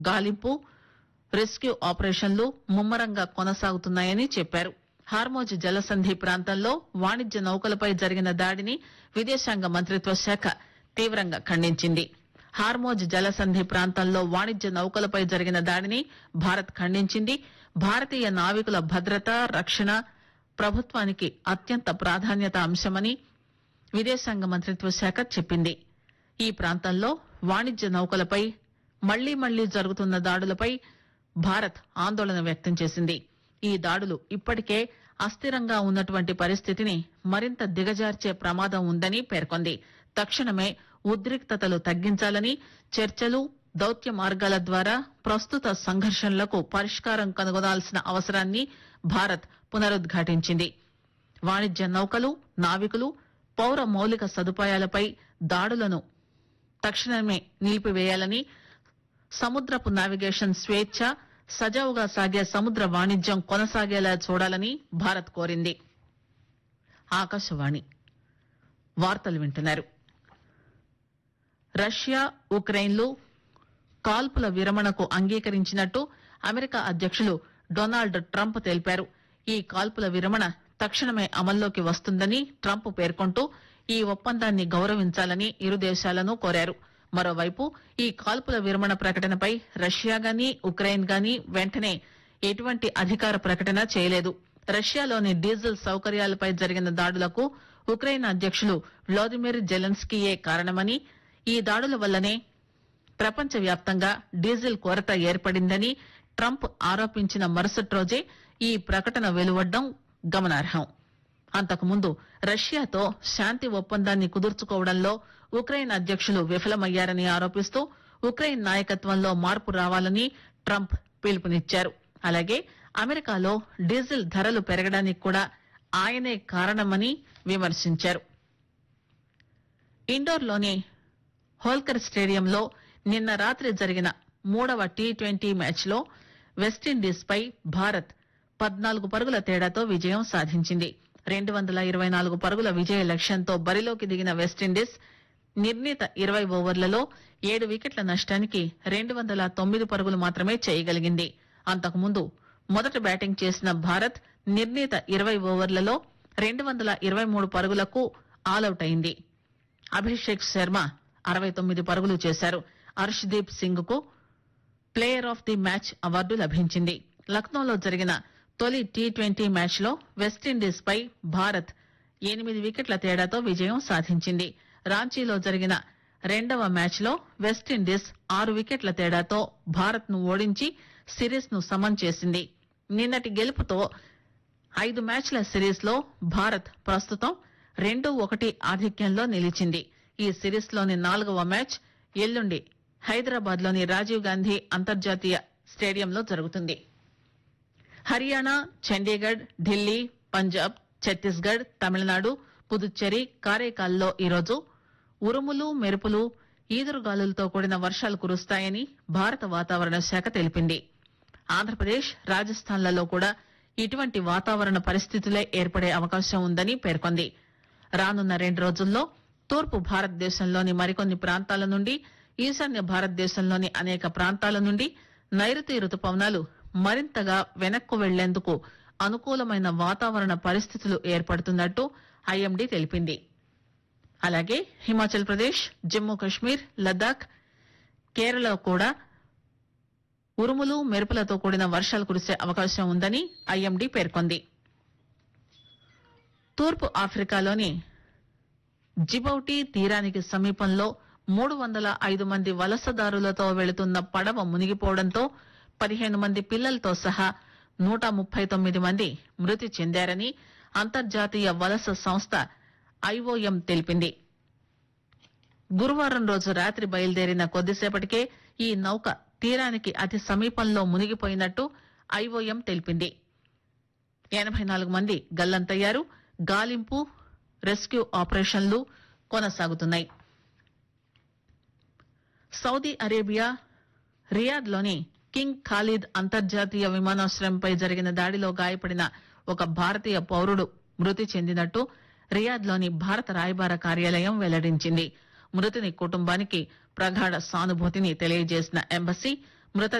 గాలింపు రెస్క్యూ ఆపరేషన్లు ముమ్మరంగా కొనసాగుతున్నాయని చెప్పారు హార్మోజ్ జలసంధి ప్రాంతంలో వాణిజ్య నౌకలపై జరిగిన దాడిని విదేశాంగ మంత్రిత్వ శాఖ తీవ్రంగా ఖండించింది హార్మోజ్ జలసంధి ప్రాంతంలో వాణిజ్య నౌకలపై జరిగిన దాడిని భారత్ ఖండించింది భారతీయ నావికుల భద్రత రక్షణ ప్రభుత్వానికి అత్యంత ప్రాధాన్యత అంశమని విదేశాంగ మంత్రిత్వ శాఖ చెప్పింది ఈ ప్రాంతంలో వాణిజ్య నౌకలపై మళ్లీ మళ్లీ జరుగుతున్న దాడులపై భారత్ ఆందోళన వ్యక్తం చేసింది ఈ దాడులు ఇప్పటికే అస్థిరంగా ఉన్నటువంటి పరిస్థితిని మరింత దిగజార్చే ప్రమాదం ఉందని పేర్కొంది తక్షణమే ఉద్రిక్తతలు తగ్గించాలని చర్చలు దౌత్య మార్గాల ద్వారా ప్రస్తుత సంఘర్షణలకు పరిష్కారం కనుగొనాల్సిన అవసరాన్ని భారత్ పునరుద్ఘాటించింది వాణిజ్య నౌకలు నావికులు పౌర మౌలిక సదుపాయాలపై దాడులను తక్షణమే నిలిపివేయాలని సముద్రపు నావిగేషన్ స్వేచ్ఛ సజావుగా సాగే సముద్ర వాణిజ్యం కొనసాగేలా చూడాలని భారత్ కోరింది ఆకాశవాణి వార్తలు వింటున్నారు రష్యా ఉక్రెయిన్లు కాల్పుల విరమణకు అంగీకరించినట్టు అమెరికా అధ్యక్షులు డొనాల్డ్ ట్రంప్ తెలిపారు ఈ కాల్పుల విరమణ తక్షణమే అమల్లోకి వస్తుందని ట్రంప్ పేర్కొంటూ ఈ ఒప్పందాన్ని గౌరవించాలని ఇరు దేశాలను కోరారు మరోవైపు ఈ కాల్పుల విరమణ ప్రకటనపై రష్యా గాని ఉక్రెయిన్ గాని వెంటనే ఎటువంటి అధికార ప్రకటన చేయలేదు రష్యాలోని డీజిల్ సౌకర్యాలపై జరిగిన దాడులకు ఉక్రెయిన్ అధ్యక్షులు వ్లాదిమిర్ జెలెన్స్కీయే కారణమని ఈ దాడుల వల్లనే ప్రపంచవ్యాప్తంగా డీజిల్ కొరత ఏర్పడిందని ట్రంప్ ఆరోపించిన మరుసటి రోజే ఈ ప్రకటన వెలువడ్డం గమనార్హం అంతకుముందు రష్యాతో శాంతి ఒప్పందాన్ని కుదుర్చుకోవడంలో ఉక్రెయిన్ అధ్యక్షులు విఫలమయ్యారని ఆరోపిస్తూ ఉక్రెయిన్ నాయకత్వంలో మార్పు రావాలని ట్రంప్ పిలుపునిచ్చారు అలాగే అమెరికాలో డీజిల్ ధరలు పెరగడానికి కూడా ఆయనే కారణమని విమర్శించారు ఇండోర్లోని హోల్కర్ స్టేడియంలో నిన్న రాత్రి జరిగిన మూడవ టీ ట్వంటీ మ్యాచ్లో వెస్టిండీస్ పై భారత్ పద్నాలుగు పరుగుల తేడాతో విజయం సాధించింది రెండు వందల ఇరవై నాలుగు పరుగుల విజయ లక్ష్యంతో బరిలోకి దిగిన వెస్టిండీస్ నిర్ణీత ఇరవై ఓవర్లలో ఏడు వికెట్ల నష్టానికి రెండు వందల తొమ్మిది పరుగులు మాత్రమే చేయగలిగింది అంతకుముందు మొదట బ్యాటింగ్ చేసిన భారత్ నిర్ణీత ఇరవై ఓవర్లలో రెండు వందల ఇరవై మూడు పరుగులకు ఆలౌట్ అయింది అభిషేక్ శర్మ అరవై తొమ్మిది పరుగులు చేశారు హర్షదీప్ సింగ్ కు player of the match award లభించింది లక్నోలో జరిగిన తొలి టీ ట్వంటీ మ్యాచ్ లో వెస్టిండీస్ పై భారత్ ఎనిమిది వికెట్ల తేడాతో విజయం సాధించింది రాంచీలో జరిగిన రెండవ మ్యాచ్ లో వెస్టిండీస్ ఆరు వికెట్ల తేడాతో భారత్ ను ఓడించి సిరీస్ ను సమన్ చేసింది నిన్నటి గెలుపుతో ఐదు మ్యాచ్ల సిరీస్ లో భారత్ ప్రస్తుతం రెండు ఒకటి ఆధిక్యంలో నిలిచింది ఈ సిరీస్ లోని నాలుగవ మ్యాచ్ ఎల్లుండి హైదరాబాద్ లోని రాజీవ్ గాంధీ అంతర్జాతీయ స్టేడియంలో జరుగుతుంది హర్యానా చండీగఢ్ ఢిల్లీ పంజాబ్ ఛత్తీస్గఢ్ తమిళనాడు పుదుచ్చేరి కారైకాల్లో ఈరోజు ఉరుములు మెరుపులు ఈదురుగాలులతో కూడిన వర్షాలు కురుస్తాయని భారత వాతావరణ శాఖ తెలిపింది ఆంధ్రప్రదేశ్ రాజస్థాన్లలో కూడా ఇటువంటి వాతావరణ పరిస్థితులే ఏర్పడే అవకాశం ఉందని పేర్కొంది రానున్న రెండు రోజుల్లో తూర్పు భారతదేశంలోని మరికొన్ని ప్రాంతాల నుండి ఈశాన్య భారతదేశంలోని అనేక ప్రాంతాల నుండి నైరుతి రుతుపవనాలు మరింతగా వెనక్కు వెళ్లేందుకు అనుకూలమైన వాతావరణ పరిస్థితులు ఏర్పడుతున్నట్టు ఐఎండీ తెలిపింది అలాగే హిమాచల్ ప్రదేశ్ జమ్మూ కశ్మీర్ లద్దాఖ్ కేరళ కూడా ఉరుములు మెరుపులతో కూడిన వర్షాలు కురిసే అవకాశం ఉందని ఐఎండీ పేర్కొంది తూర్పు ఆఫ్రికాలోని జిబౌటి తీరానికి సమీపంలో మూడు వందల ఐదు మంది వలసదారులతో వెళుతున్న పడవ మునిగిపోవడంతో పదిహేను మంది పిల్లలతో సహా నూట ముప్పై తొమ్మిది మంది మృతి చెందారని అంతర్జాతీయ వలస సంస్థ ఐఓఎం తెలిపింది గురువారం రోజు రాత్రి బయలుదేరిన కొద్దిసేపటికే ఈ నౌక తీరానికి అతి సమీపంలో మునిగిపోయినట్టు ఐఓఎం తెలిపింది ఎనబై నాలుగు మంది గల్లంతయ్యారు గాలింపు రెస్క్యూ ఆపరేషన్లు కొనసాగుతున్నాయి సౌదీ అరేబియా రియాద్ లోని కింగ్ ఖాలిద్ అంతర్జాతీయ విమానాశ్రయంపై జరిగిన దాడిలో గాయపడిన ఒక భారతీయ పౌరుడు మృతి చెందినట్టు రియాద్ లోని భారత రాయబార కార్యాలయం వెల్లడించింది మృతుని కుటుంబానికి ప్రగాఢ సానుభూతిని తెలియజేసిన ఎంబసీ మృత